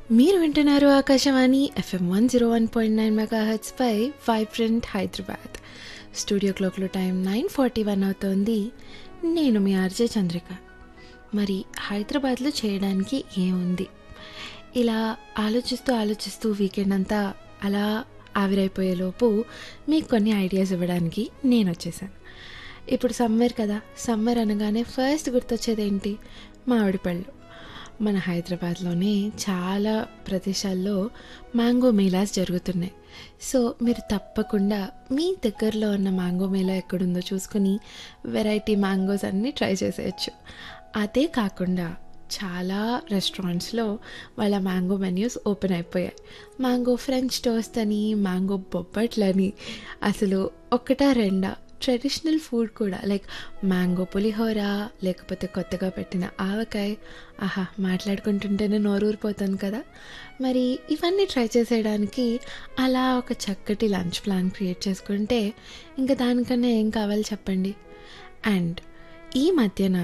మీరు వింటున్నారు Akashvani FM one zero one point nine mega పై వైబ్రెంట్ హైదరాబాద్ స్టూడియో క్లాక్లో టైం నైన్ ఫార్టీ వన్ అవుతోంది నేను మీ ఆర్జే చంద్రిక మరి హైదరాబాద్లో చేయడానికి ఏముంది ఇలా ఆలోచిస్తూ ఆలోచిస్తూ వీకెండ్ అంతా అలా ఆవిరైపోయేలోపు మీకు కొన్ని ఐడియాస్ ఇవ్వడానికి నేను వచ్చేసాను ఇప్పుడు సమ్మర్ కదా సమ్మర్ అనగానే ఫస్ట్ గుర్తొచ్చేది ఏంటి మామిడి పళ్ళు మన హైదరాబాద్లోనే చాలా ప్రదేశాల్లో మ్యాంగో మేళాస్ జరుగుతున్నాయి సో మీరు తప్పకుండా మీ దగ్గరలో ఉన్న మ్యాంగో మేళా ఎక్కడుందో చూసుకుని వెరైటీ మ్యాంగోస్ అన్నీ ట్రై చేసేయచ్చు అదే కాకుండా చాలా రెస్టారెంట్స్లో వాళ్ళ మ్యాంగో మెన్యూస్ ఓపెన్ అయిపోయాయి మ్యాంగో ఫ్రెంచ్ టోస్ట్ అని మ్యాంగో బొబ్బట్లని అసలు ఒకటా రెండా ట్రెడిషనల్ ఫుడ్ కూడా లైక్ మ్యాంగో పులిహోర లేకపోతే కొత్తగా పెట్టిన ఆవకాయ ఆహా మాట్లాడుకుంటుంటేనే నోరూరిపోతాను కదా మరి ఇవన్నీ ట్రై చేసేయడానికి అలా ఒక చక్కటి లంచ్ ప్లాన్ క్రియేట్ చేసుకుంటే ఇంకా దానికన్నా ఏం కావాలి చెప్పండి అండ్ ఈ మధ్యన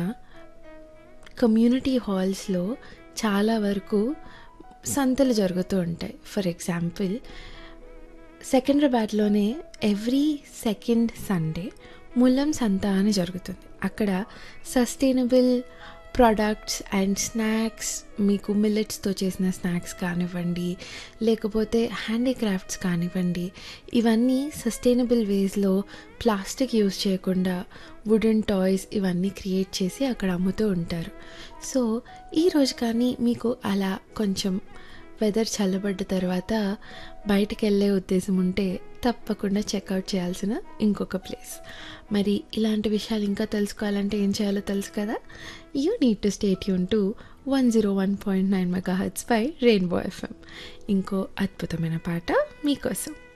కమ్యూనిటీ హాల్స్లో చాలా వరకు సంతలు జరుగుతూ ఉంటాయి ఫర్ ఎగ్జాంపుల్ సెకండ్రాబాద్లోనే ఎవ్రీ సెకండ్ సండే ముల్లం సంత అని జరుగుతుంది అక్కడ సస్టైనబుల్ ప్రొడక్ట్స్ అండ్ స్నాక్స్ మీకు మిల్లెట్స్తో చేసిన స్నాక్స్ కానివ్వండి లేకపోతే హ్యాండీక్రాఫ్ట్స్ కానివ్వండి ఇవన్నీ సస్టైనబుల్ వేస్లో ప్లాస్టిక్ యూజ్ చేయకుండా వుడెన్ టాయ్స్ ఇవన్నీ క్రియేట్ చేసి అక్కడ అమ్ముతూ ఉంటారు సో ఈరోజు కానీ మీకు అలా కొంచెం వెదర్ చల్లబడ్డ తర్వాత బయటికి వెళ్ళే ఉద్దేశం ఉంటే తప్పకుండా చెక్అవుట్ చేయాల్సిన ఇంకొక ప్లేస్ మరి ఇలాంటి విషయాలు ఇంకా తెలుసుకోవాలంటే ఏం చేయాలో తెలుసు కదా యూ నీడ్ టు స్టేట్ యూన్ to one zero one point nine megahertz పై రెయిన్బో ఎఫ్ఎం ఇంకో అద్భుతమైన పాట మీకోసం